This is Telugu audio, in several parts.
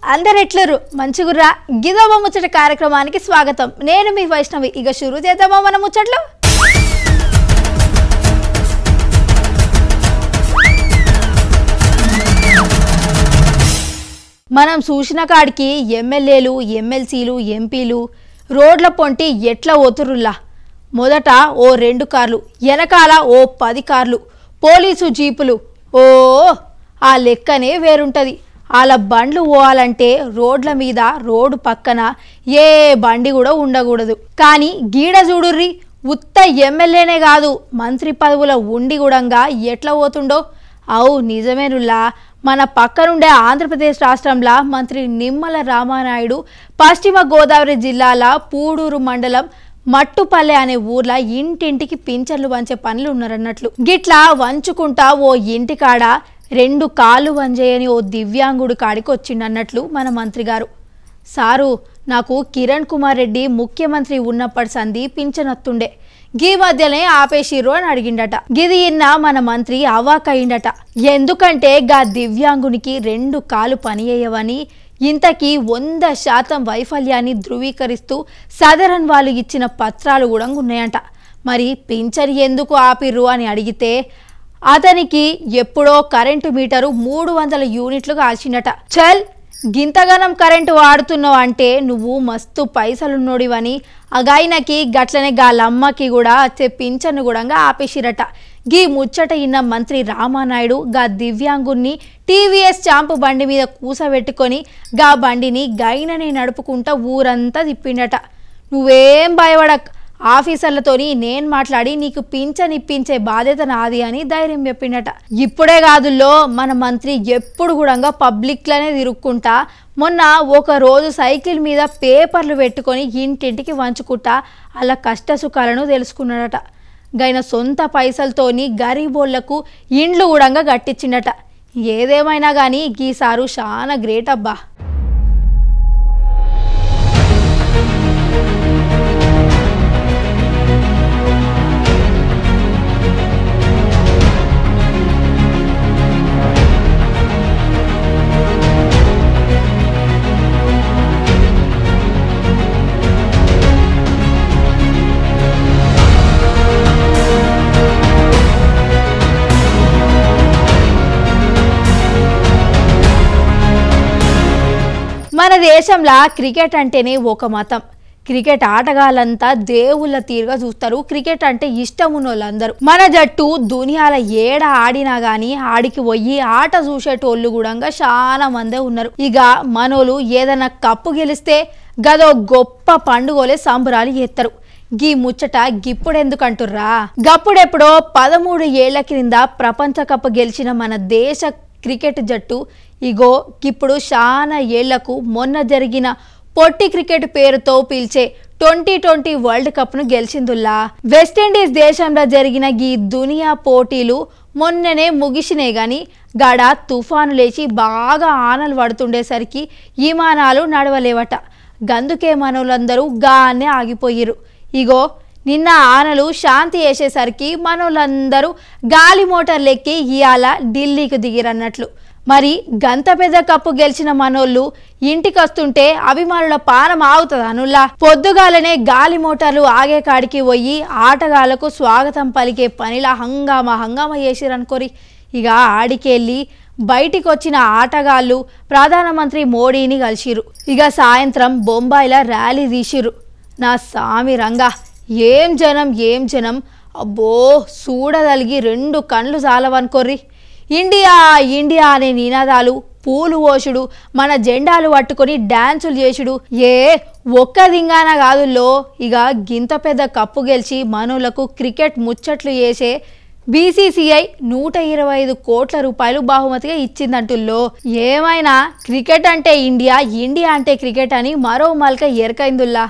అందరు ఎట్లరు మంచిగుర్రా గిదోబ ముచ్చట కార్యక్రమానికి స్వాగతం నేను మీ వైష్ణవి ఇక షురు చేద్దామా మన ముచ్చట్లు మనం చూసిన కాడికి ఎమ్మెల్యేలు ఎమ్మెల్సీలు ఎంపీలు రోడ్ల పొంటి ఎట్లా ఓతురుల్లా మొదట ఓ రెండు కార్లు వెనకాల ఓ పది కార్లు పోలీసు జీపులు ఓ ఆ లెక్కనే వేరుంటది వాళ్ళ బండ్లు పోవాలంటే రోడ్ల మీద రోడ్డు పక్కన ఏ బండి కూడా ఉండకూడదు కానీ గీడ చూడుర్రి ఉత్త ఎమ్మెల్యేనే కాదు మంత్రి పదవుల ఉండి గుడంగా ఎట్లా పోతుండో అవు నిజమేనుల్లా మన పక్కనుండే ఆంధ్రప్రదేశ్ రాష్ట్రంలో మంత్రి నిమ్మల రామానాయుడు పశ్చిమ గోదావరి జిల్లాల పూడూరు మండలం మట్టుపల్లె అనే ఊర్లో ఇంటింటికి పింఛన్లు వంచే పనులు ఉన్నారన్నట్లు గిట్లా వంచుకుంటా ఓ ఇంటికాడ రెండు కాళ్ళు వంజేయని ఓ దివ్యాంగుడు కాడికి వచ్చిండన్నట్లు మన మంత్రి గారు సారు నాకు కిరణ్ కుమార్ రెడ్డి ముఖ్యమంత్రి ఉన్నప్పటి సంధి పింఛనొత్తుండే గీ మధ్యనే ఆపేసిర్రు అని అడిగిండట గిది ఇన్న మన మంత్రి అవాకయిండట ఎందుకంటే గా దివ్యాంగునికి రెండు కాలు పనిచేయవని ఇంతకీ వంద శాతం వైఫల్యాన్ని ధృవీకరిస్తూ సదరన్ వాళ్ళు ఇచ్చిన పత్రాలు కూడా ఉన్నాయంట మరి పింఛన్ ఎందుకు ఆపిర్రు అని అడిగితే అతనికి ఎప్పుడో కరెంటు మీటరు మూడు వందల యూనిట్లు కాల్చిండట చల్ గింతగనం కరెంటు వాడుతున్నావు అంటే నువ్వు మస్తు పైసలున్నోడివని అగాయనకి గట్లనే గాలమ్మకి కూడా వచ్చే పింఛన్ను కూడా ఆపేసిరట గీ ముచ్చట ఇన్న మంత్రి రామానాయుడు గా దివ్యాంగుణ్ణి టీవీఎస్ చాంపు బండి మీద కూసబెట్టుకొని గా బండిని గైనని నడుపుకుంటా ఊరంతా తిప్పిండట నువ్వేం భయపడక్ ఆఫీసర్లతోని నేను మాట్లాడి నీకు పింఛన్ ఇప్పించే బాధ్యత నాది అని ధైర్యం చెప్పిండట ఇప్పుడే కాదుల్లో మన మంత్రి ఎప్పుడు కూడా పబ్లిక్లోనే తిరుక్కుంటా మొన్న ఒక రోజు సైకిల్ మీద పేపర్లు పెట్టుకొని ఇంటింటికి వంచుకుంటా అలా కష్ట సుఖాలను తెలుసుకున్నాడట గైన సొంత పైసలతోని గరీబోళ్లకు ఇండ్లు కూడా గట్టించిండట ఏదేమైనా కానీ గీసారు చాలా గ్రేట్ అబ్బా మన దేశంలో క్రికెట్ అంటేనే ఒక మతం క్రికెట్ ఆటగాళ్ళంతా దేవుళ్ళ తీరుగా చూస్తారు క్రికెట్ అంటే ఇష్టం ఉన్న వాళ్ళందరూ మన జట్టు దునియాల ఏడ ఆడినా గానీ ఆడికి పోయి ఆట చూసేటోళ్ళు కూడా చాలా మందే ఉన్నారు ఇక మనోళ్ళు ఏదైనా కప్పు గెలిస్తే గదో గొప్ప పండుగలే సంబరాలు చేస్తారు గీ ముచ్చట గిప్పుడెందుకంటుర్రా గప్పుడెప్పుడో పదమూడు ఏళ్ల క్రింద ప్రపంచ కప్ గెలిచిన మన దేశ క్రికెట్ జట్టు ఇగో ఇప్పుడు చాలా ఏళ్లకు మొన్న జరిగిన పొట్టి క్రికెట్ పేరుతో పిలిచే ట్వంటీ ట్వంటీ వరల్డ్ కప్ను గెలిచిందుల్లా వెస్టిండీస్ దేశంలో జరిగిన ఈ దునియా పోటీలు మొన్ననే ముగిసినాయి గాని గాడ తుఫాను లేచి బాగా ఆనలు పడుతుండేసరికి విమానాలు నడవలేవట గందుకే మనోళ్ళందరూ గానే ఆగిపోయిరు ఇగో నిన్న ఆనలు శాంతి వేసేసరికి మనోళ్ళందరూ గాలి మోటార్లు ఎక్కి ఇయాల ఢిల్లీకి దిగిరన్నట్లు మరి గంత పెద్ద కప్పు గెలిచిన మనోళ్ళు ఇంటికి వస్తుంటే అభిమానుల పానం ఆగుతుంది అనుల్లా పొద్దుగాలనే గాలి మోటార్లు ఆగే కాడికి పోయి ఆటగాళ్లకు స్వాగతం పలికే పనిలా హంగామా హంగామా చేసిరనుకోరి ఇక ఆడికెళ్ళి బయటికి వచ్చిన ఆటగాళ్ళు ప్రధానమంత్రి మోడీని కలిసిరు ఇక సాయంత్రం బొంబాయిలో ర్యాలీ తీసిరు నా సామి రంగా ఏం జనం ఏం జనం అబ్బో చూడదలిగి రెండు కండ్లు చాలవనుకోర్రి ఇండియా ఇండియా అనే నినాదాలు పూలు ఓసుడు మన జెండాలు పట్టుకొని డ్యాన్సులు చేసుడు ఏ ఒక్క దింగాన కాదుల్లో ఇక గింత పెద్ద కప్పు గెలిచి మనోళ్లకు క్రికెట్ ముచ్చట్లు చేసే బీసీసీఐ నూట ఇరవై ఐదు కోట్ల రూపాయలు బహుమతిగా ఇచ్చిందంటుల్లో ఏమైనా క్రికెట్ అంటే ఇండియా ఇండియా అంటే క్రికెట్ అని మరో మల్క ఎరకైందుల్లా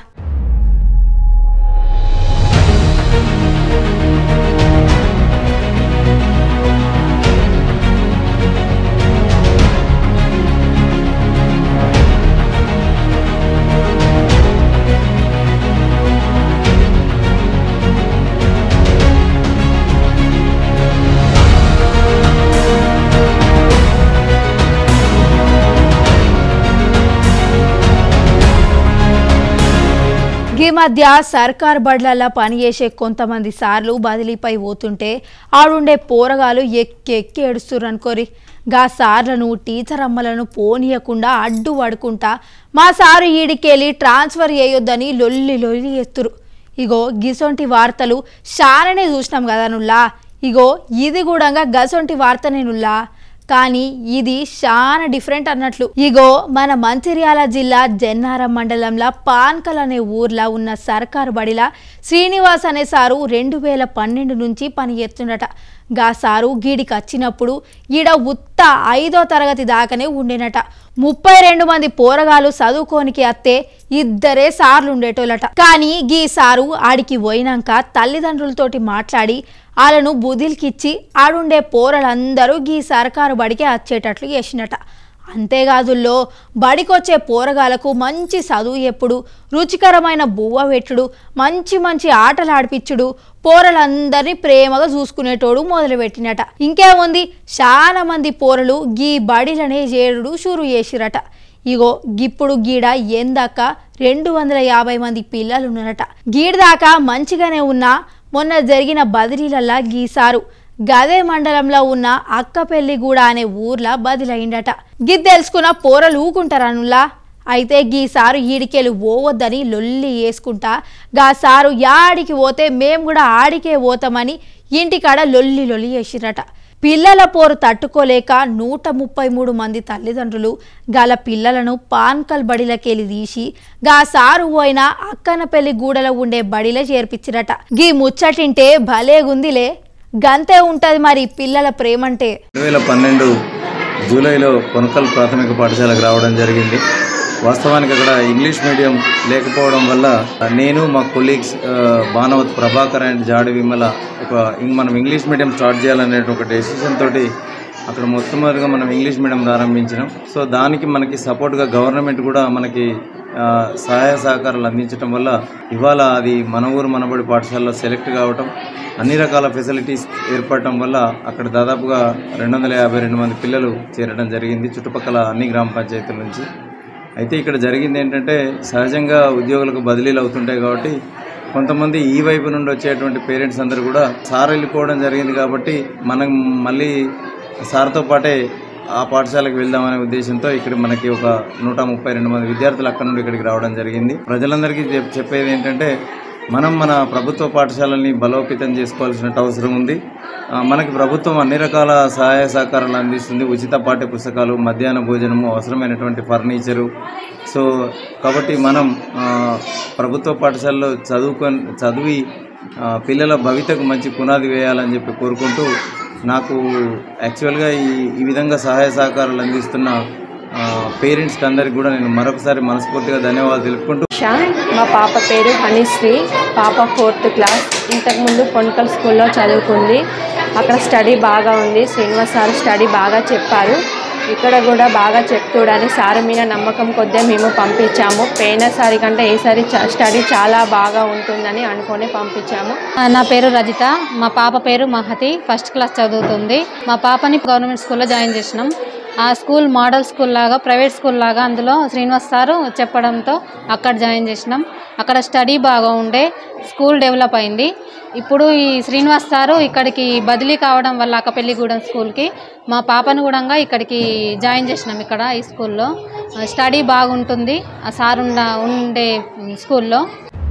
మధ్య సర్కార్ బడ్లల్లా పనిచేసే కొంతమంది సార్లు బదిలీపై పోతుంటే ఆడుండే పోరగాలు ఎక్కి ఎక్కి ఏడుస్తుర్రు అనుకోరి గా సార్లను టీచర్ అమ్మలను పోనీయకుండా అడ్డు పడుకుంటా మా సారు ఈడికెళ్ళి ట్రాన్స్ఫర్ చేయొద్దని లొల్లి లొల్లి ఎత్తురు ఇగో గిసొంటి వార్తలు శాననే చూసినాం కదా నుల్లా ఇగో ఇది కూడా గసొంటి వార్తనే నుల్లా కానీ ఇది చాలా డిఫరెంట్ అన్నట్లు ఇగో మన మంచిర్యాల జిల్లా జన్నారం మండలంలో పాన్కల్ అనే ఊర్లో ఉన్న సర్కారు బడిలా శ్రీనివాస్ అనే సారు రెండు వేల పన్నెండు నుంచి పని చేస్తుండట గా సారు గీడికి వచ్చినప్పుడు ఈడ ఉత్త ఐదో తరగతి దాకానే ఉండేనట ముప్పై రెండు మంది పోరగాలు చదువుకోనికి అత్తే ఇద్దరే సార్లు ఉండేటోళ్ళట కానీ గీ సారు ఆడికి పోయినాక తల్లిదండ్రులతోటి మాట్లాడి వాళ్ళను బుదిలికిచ్చి ఆడుండే పోరలందరూ గీ సర్కారు బడికి వచ్చేటట్లు చేసినట అంతేకాదుల్లో బడికొచ్చే పోరగాలకు మంచి చదువు ఎప్పుడు రుచికరమైన బువ్వ పెట్టుడు మంచి మంచి ఆటలు ఆడిపించుడు పోరలందరినీ ప్రేమగా చూసుకునేటోడు మొదలుపెట్టినట ఇంకేముంది చాలా మంది పోరలు గీ బడిలనే చేరుడు షురు చేసిరట ఇగో గిప్పుడు గీడ ఎందాక రెండు వందల యాభై మంది పిల్లలు ఉన్నారట గీడదాకా మంచిగానే ఉన్నా మొన్న జరిగిన బదిలీలల్లా గీసారు గదే మండలంలో ఉన్న అక్కపెల్లిగూడ అనే ఊర్లో బదిలైండట గిది తెలుసుకున్న పోరలు ఊకుంటారనులా అయితే గీ సారు ఈడికెళ్ళి పోవద్దని లొల్లి వేసుకుంటా గా సారు యాడికి పోతే మేము కూడా ఆడికే పోతామని ఇంటికాడ లొల్లి లొల్లి చేసిరట పిల్లల పోరు తట్టుకోలేక నూట ముప్పై మూడు మంది తల్లిదండ్రులు గల పిల్లలను పాన్కల్ బడిలకెళ్ళి తీసి గా సారు పోయిన అక్కనపల్లి గూడలో ఉండే బడిలో చేర్పించిరట గీ ముచ్చటింటే భలేగుందిలే గంతే ఉంటది మరి పిల్లల ప్రేమంటే రెండు వేల పన్నెండు జూలైలో కొనకల్ ప్రాథమిక పాఠశాలకు రావడం జరిగింది వాస్తవానికి అక్కడ ఇంగ్లీష్ మీడియం లేకపోవడం వల్ల నేను మా కొలీగ్స్ బానవత్ ప్రభాకర్ అండ్ జాడి విమల ఒక ఇం- మనం ఇంగ్లీష్ మీడియం స్టార్ట్ చేయాలనే ఒక డెసిషన్ తోటి అక్కడ మొట్టమొదటిగా మనం ఇంగ్లీష్ మీడియం ప్రారంభించినాం సో దానికి మనకి సపోర్ట్గా గవర్నమెంట్ కూడా మనకి ఆ, సహాయ సహకారాలు అందించడం వల్ల ఇవాళ అది మన ఊరు మనబడి పాఠశాలలో సెలెక్ట్ కావటం అన్ని రకాల ఫెసిలిటీస్ ఏర్పడటం వల్ల అక్కడ దాదాపుగా రెండు వందల యాభై రెండు మంది పిల్లలు చేరడం జరిగింది చుట్టుపక్కల అన్ని గ్రామ పంచాయతీల నుంచి అయితే ఇక్కడ జరిగింది ఏంటంటే సహజంగా ఉద్యోగులకు బదిలీలు అవుతుంటాయి కాబట్టి కొంతమంది ఈ వైపు నుండి వచ్చేటువంటి పేరెంట్స్ అందరూ కూడా సార్ వెళ్ళిపోవడం జరిగింది కాబట్టి మనం మళ్ళీ సార్తో పాటే ఆ పాఠశాలకు వెళ్దామనే ఉద్దేశంతో ఇక్కడ మనకి ఒక నూట ముప్పై రెండు మంది విద్యార్థులు అక్కడ నుండి ఇక్కడికి రావడం జరిగింది ప్రజలందరికీ చెప్- చెప్పేది ఏంటంటే మనం మన ప్రభుత్వ పాఠశాలల్ని బలోపేతం చేసుకోవాల్సిన అవసరం ఉంది ఆ, మనకి ప్రభుత్వం అన్ని రకాల సహాయ సహకారాలు అందిస్తుంది ఉచిత పాఠ్య పుస్తకాలు మధ్యాహ్న భోజనము అవసరమైనటువంటి ఫర్నిచరు సో కాబట్టి మనం ఆ, ప్రభుత్వ పాఠశాలలో చదువుకొని చదివి ఆ, పిల్లల భవితకు మంచి పునాది వేయాలని చెప్పి కోరుకుంటూ నాకు యాక్చువల్గా ఈ ఈ విధంగా సహాయ సహకారాలు అందిస్తున్న పేరెంట్స్కి అందరికి కూడా నేను మరొకసారి మనస్ఫూర్తిగా ధన్యవాదాలు తెలుపుకుంటూ ఉషా మా పాప పేరు హనీశ్రీ పాప ఫోర్త్ క్లాస్ ఇంతకుముందు పొన్కల్ స్కూల్లో చదువుకుంది అక్కడ స్టడీ బాగా ఉంది శ్రీనివాస్ సార్ స్టడీ బాగా చెప్పారు ఇక్కడ కూడా బాగా చెప్తుడని సార్ మీద నమ్మకం కొద్దీ మేము పంపించాము పోయినసారి కంటే ఈసారి చ- స్టడీ చాలా బాగా ఉంటుందని అనుకొని పంపించాము ఆ, నా పేరు రజిత మా పాప పేరు మహతి ఫస్ట్ క్లాస్ చదువుతుంది మా పాపని గవర్నమెంట్ స్కూల్లో జాయిన్ చేసినాం ఆ స్కూల్ మోడల్ స్కూల్ లాగా ప్రైవేట్ స్కూల్ లాగా అందులో శ్రీనివాస్ సారు చెప్పడంతో అక్కడ జాయిన్ చేసినాం అక్కడ స్టడీ బాగా ఉండే స్కూల్ డెవలప్ అయింది ఇప్పుడు ఈ శ్రీనివాస్ సారు ఇక్కడికి బదిలీ కావడం వల్ల అక్కపెల్లిగూడెం స్కూల్కి మా పాపను కూడా ఇక్కడికి జాయిన్ చేసినాం ఇక్కడ ఈ స్కూల్లో స్టడీ బాగుంటుంది ఆ సార్ ఉన్న ఉండే స్కూల్లో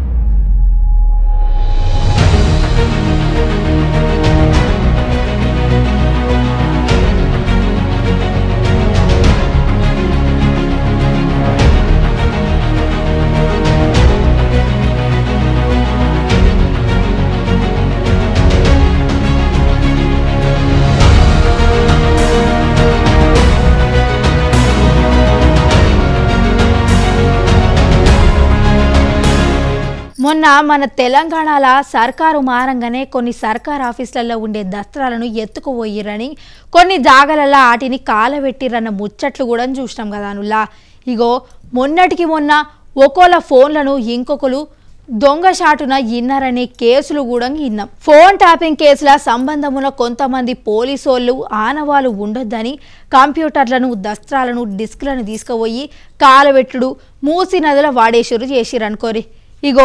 మొన్న మన తెలంగాణల సర్కారు మారంగానే కొన్ని సర్కార్ ఆఫీసులలో ఉండే దస్త్రాలను ఎత్తుకుపోయిరని కొన్ని జాగలలో ఆటిని కాలబెట్టిరన్న ముచ్చట్లు కూడా చూసినాం కదా అనులా ఇగో మొన్నటికి మొన్న ఒకోల ఫోన్లను ఇంకొకరు దొంగ షాటున ఇన్నారనే కేసులు కూడా ఇన్నాం ఫోన్ ట్యాపింగ్ కేసుల సంబంధమున కొంతమంది పోలీసోళ్ళు ఆనవాలు ఉండొద్దని కంప్యూటర్లను దస్త్రాలను డిస్క్లను తీసుకుపోయి కాలబెట్టుడు మూసి నదుల వాడేసురు చేసిరనుకోరి ఇగో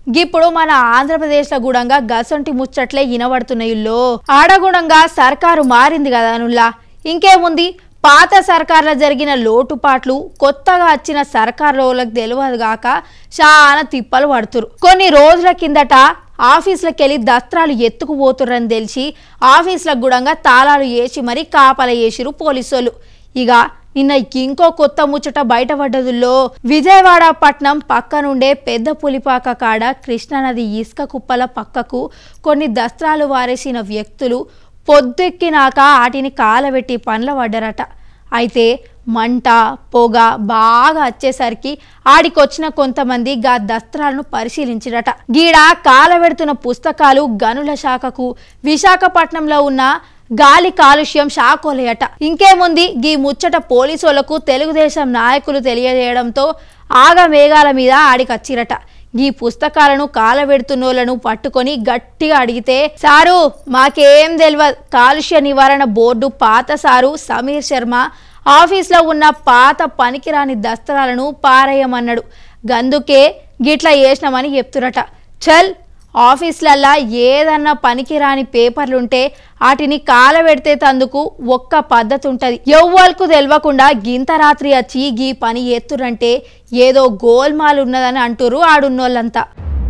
ఇప్పుడు మన ఆంధ్రప్రదేశ్లో గూడంగా గసంటి ముచ్చట్లే ఇనబడుతున్నాయిల్లో ఆడగుణంగా సర్కారు మారింది కదా నుల్లా ఇంకేముంది పాత సర్కార్లో జరిగిన లోటుపాట్లు కొత్తగా వచ్చిన సర్కారులకు తెలియదు గాక చాలా తిప్పలు పడుతురు కొన్ని రోజుల కిందట ఆఫీసులకు వెళ్ళి దస్త్రాలు ఎత్తుకుపోతుర్రని తెలిసి ఆఫీసులకు గుడంగా తాళాలు వేసి మరీ కాపల వేసిరు పోలీసోళ్ళు ఇక నిన్న ఇంకో కొత్త ముచ్చట బయటపడ్డదుల్లో విజయవాడ పట్నం పక్క నుండే పెద్ద పులిపాక కాడ కృష్ణానది ఇసుక కుప్పల పక్కకు కొన్ని దస్త్రాలు వారేసిన వ్యక్తులు పొద్దెక్కినాక వాటిని కాలబెట్టి పండ్ల పడ్డారట అయితే మంట పొగ బాగా వచ్చేసరికి ఆడికొచ్చిన కొంతమంది గా దస్త్రాలను పరిశీలించిరట గీడ కాలబెడుతున్న పుస్తకాలు గనుల శాఖకు విశాఖపట్నంలో ఉన్న గాలి కాలుష్యం షాకోలేయట ఇంకేముంది గీ ముచ్చట పోలీసులకు తెలుగుదేశం నాయకులు తెలియజేయడంతో ఆగమేఘాల మీద ఆడికచ్చిరట ఈ పుస్తకాలను కాలబెడుతున్నోళ్లను పట్టుకొని గట్టిగా అడిగితే సారు మాకేం తెలియదు కాలుష్య నివారణ బోర్డు పాత సారు సమీర్ శర్మ ఆఫీస్లో ఉన్న పాత పనికిరాని దస్త్రాలను పారేయమన్నాడు గందుకే గిట్లా చేసినామని చెప్తురట చల్ ఆఫీస్లల్లా ఏదన్నా పనికిరాని పేపర్లుంటే వాటిని కాలబెడితే తందుకు ఒక్క పద్ధతి ఉంటుంది ఎవ్వరకు తెలియకుండా గింత రాత్రి వచ్చి గీ పని ఎత్తురంటే ఏదో గోల్మాల్ ఉన్నదని అంటురు ఆడున్నోళ్ళంతా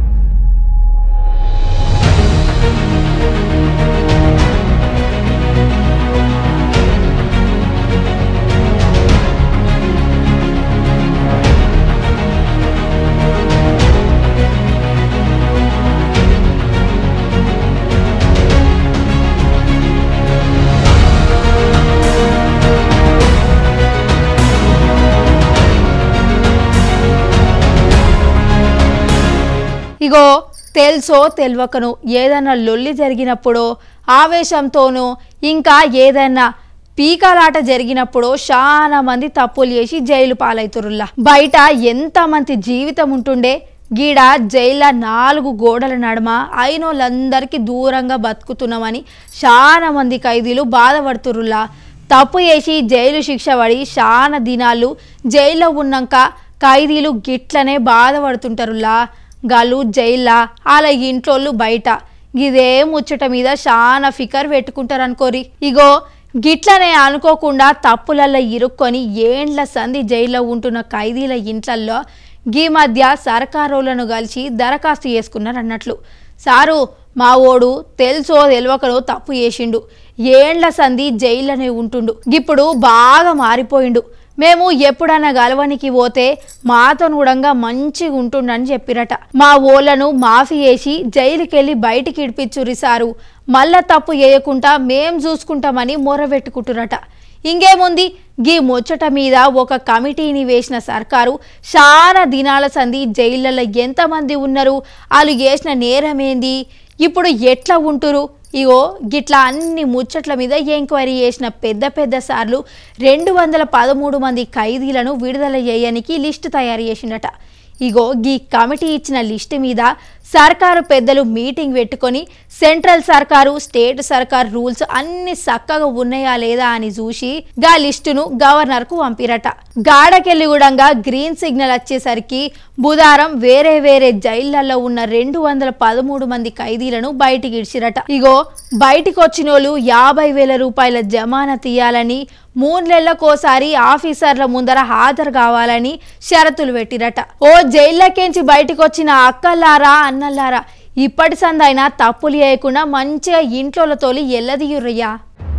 ఇగో తెలుసో తెలియకను ఏదన్నా లొల్లి జరిగినప్పుడో ఆవేశంతోనో ఇంకా ఏదైనా పీకలాట జరిగినప్పుడు చాలా మంది తప్పులు చేసి జైలు పాలవుతురుల్లా బయట ఎంత మంది జీవితం ఉంటుండే గీడ జైల్లో నాలుగు గోడల నడుమ అయినోళ్ళందరికీ దూరంగా బతుకుతున్నామని చాలా మంది ఖైదీలు బాధపడుతురుల్లా తప్పు చేసి జైలు శిక్ష పడి చాలా దినాలు జైల్లో ఉన్నాక ఖైదీలు గిట్లనే బాధపడుతుంటారులా గాళ్ళు జైల్లా అలా ఇంట్లోళ్ళు బయట ఇదే ముచ్చట మీద చాలా ఫికర్ పెట్టుకుంటారు అనుకోరి ఇగో గిట్లనే అనుకోకుండా తప్పులల్లో ఇరుక్కొని ఏండ్ల సంధి జైల్లో ఉంటున్న ఖైదీల ఇంట్లల్లో గీ మధ్య సర్కారోళ్లను కలిసి దరఖాస్తు చేసుకున్నారు అన్నట్లు సారు మా ఓడు తెలుసో తెలియకనో తప్పు చేసిండు ఏండ్ల సంధి జైల్లోనే ఉంటుండు ఇప్పుడు బాగా మారిపోయిండు మేము ఎప్పుడన్నా గలవనికి పోతే మాతో కూడా మంచిగా ఉంటుండని చెప్పిరట మా ఓళ్ళను మాఫీ చేసి జైలుకెళ్ళి బయటికి ఇడిపించురి సారు మళ్ళా తప్పు చేయకుండా మేం చూసుకుంటామని మొరబెట్టుకుంటురట ఇంకేముంది గీ ముచ్చట మీద ఒక కమిటీని వేసిన సర్కారు చాలా దినాల సంది జైళ్ళలో ఎంతమంది ఉన్నారు వాళ్ళు చేసిన నేరమేంది ఇప్పుడు ఎట్లా ఉంటురు ఇగో గిట్లా అన్ని ముచ్చట్ల మీద ఎంక్వైరీ చేసిన పెద్ద పెద్ద సార్లు రెండు వందల పదమూడు మంది ఖైదీలను విడుదల చేయడానికి లిస్టు తయారు చేసిండట ఇగో గీ కమిటీ ఇచ్చిన లిస్టు మీద సర్కారు పెద్దలు మీటింగ్ పెట్టుకొని సెంట్రల్ సర్కారు స్టేట్ సర్కార్ రూల్స్ అన్ని చక్కగా ఉన్నాయా లేదా అని చూసి గా లిస్టును గవర్నర్ కు పంపిరట గాడకెళ్ళి కూడా గ్రీన్ సిగ్నల్ వచ్చేసరికి బుధారం వేరే వేరే జైళ్లలో ఉన్న రెండు వందల పదమూడు మంది ఖైదీలను బయటికి ఇడిచిరట ఇగో బయటికి వచ్చినోళ్ళు యాభై వేల రూపాయల జమానా తీయాలని మూడేళ్లకోసారి ఆఫీసర్ల ముందర హాజరు కావాలని షరతులు పెట్టిరట ఓ జైల్లోకేంచి బయటికి వచ్చిన అక్కల్లారా అన్నల్లారా ఇప్పటి సందైనా తప్పులు చేయకుండా మంచిగా ఇంట్లో తోలి ఎల్లదియుర్రయ్యా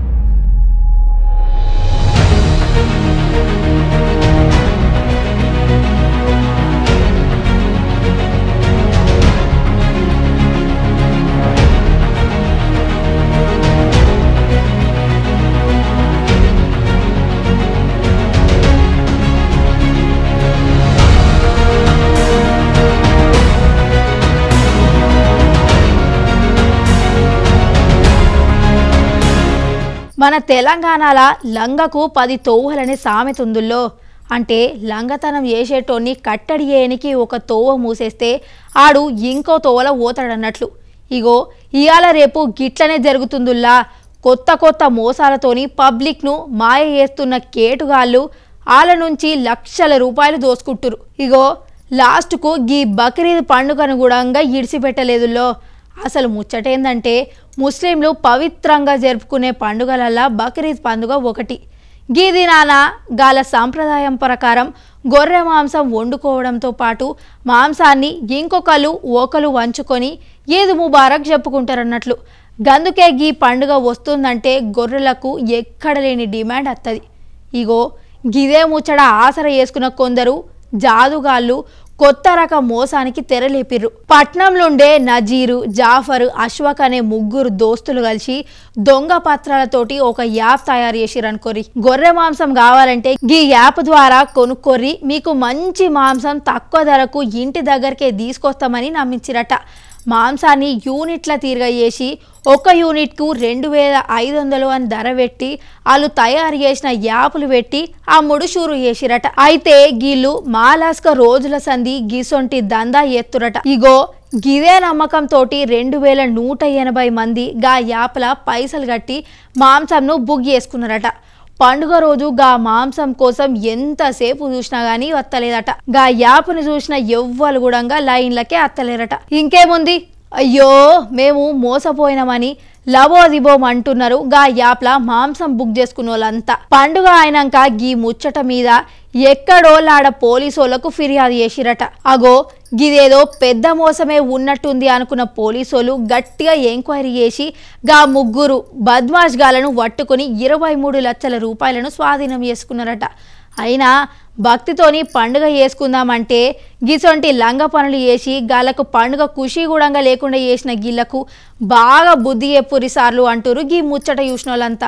మన తెలంగాణల లంగకు పది తోవలనే సామెత ఉందుల్లో అంటే లంగతనం చేసేటోన్ని కట్టడి చేయనికి ఒక తోవ మూసేస్తే ఆడు ఇంకో తోవల పోతాడన్నట్లు ఇగో ఇవాళ రేపు గిట్లనే జరుగుతుందుల్లా కొత్త కొత్త మోసాలతోని పబ్లిక్ను మాయ చేస్తున్న కేటుగాళ్ళు వాళ్ళ నుంచి లక్షల రూపాయలు దోసుకుంటురు ఇగో లాస్ట్కు గీ బక్రీద్ పండుగను కూడా ఇడిచిపెట్టలేదులో అసలు ముచ్చటేందంటే ముస్లింలు పవిత్రంగా జరుపుకునే పండుగలల్లా బక్రీద్ పండుగ ఒకటి గీ దినాన గాల సాంప్రదాయం ప్రకారం గొర్రె మాంసం వండుకోవడంతో పాటు మాంసాన్ని ఇంకొకరు ఓకలు వంచుకొని ఈద్ ముబారక్ చెప్పుకుంటారన్నట్లు గందుకే గీ పండుగ వస్తుందంటే గొర్రెలకు ఎక్కడ లేని డిమాండ్ వస్తుంది ఇగో గిదే ముచ్చట ఆసర చేసుకున్న కొందరు జాదుగాళ్ళు కొత్త రకం మోసానికి తెరలేపిర్రు పట్నంలుండే నజీరు జాఫర్ అశ్వక్ అనే ముగ్గురు దోస్తులు కలిసి దొంగ పత్రాలతోటి ఒక యాప్ తయారు చేసిరనుకోరి గొర్రె మాంసం కావాలంటే ఈ యాప్ ద్వారా కొనుక్కోర్రి మీకు మంచి మాంసం తక్కువ ధరకు ఇంటి దగ్గరకే తీసుకొస్తామని నమ్మించిరట మాంసాన్ని యూనిట్ల తీరుగా చేసి ఒక యూనిట్కు రెండు వేల ఐదు వందలు అని ధర పెట్టి వాళ్ళు తయారు చేసిన యాపులు పెట్టి ఆ ముడుషూరు చేసిరట అయితే గీళ్ళు మాలాస్క రోజుల సంధి గీసొంటి దందా ఎత్తురట ఇగో గిదే నమ్మకంతోటి రెండు వేల నూట ఎనభై మంది గా యాప్ల పైసలు కట్టి మాంసంను బుక్ చేసుకున్నారట పండుగ రోజు గా మాంసం కోసం ఎంతసేపు చూసినా గానీ వత్తలేదట గా యాప్ను చూసిన ఎవ్వరు కూడా లైన్లకే అత్తలేరట ఇంకేముంది అయ్యో మేము మోసపోయినామని లబోదిబోం అంటున్నారు గా యాప్ల మాంసం బుక్ చేసుకున్న వాళ్ళంతా పండుగ అయినాక గీ ముచ్చట మీద ఎక్కడోళ్ళాడ పోలీసోళ్లకు ఫిర్యాదు చేసిరట అగో గిదేదో పెద్ద మోసమే ఉన్నట్టుంది అనుకున్న పోలీసోలు గట్టిగా ఎంక్వైరీ చేసి గా ముగ్గురు బద్మాష్ గాలను పట్టుకుని ఇరవై మూడు లక్షల రూపాయలను స్వాధీనం చేసుకున్నారట అయినా భక్తితోని పండుగ చేసుకుందామంటే గిసొంటి లంగ పనులు చేసి గాలకు పండుగ ఖుషి కూడా లేకుండా చేసిన గిళ్లకు బాగా బుద్ధి ఎప్పురి సార్లు అంటారు గీ ముచ్చట చూసిన వాళ్ళంతా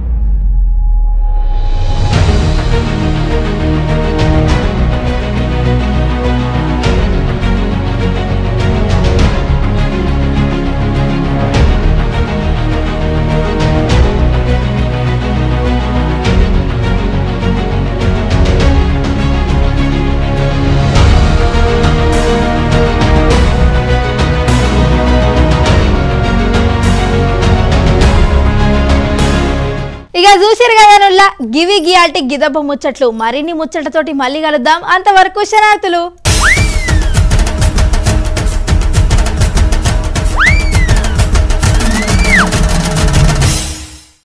ఇక చూసిరు కదా నుల్లా గివి గియాల్టి గిదబ్బ ముచ్చట్లు మరిన్ని ముచ్చట్లతోటి మళ్ళీ కలుద్దాం అంతవరకు శనార్థులు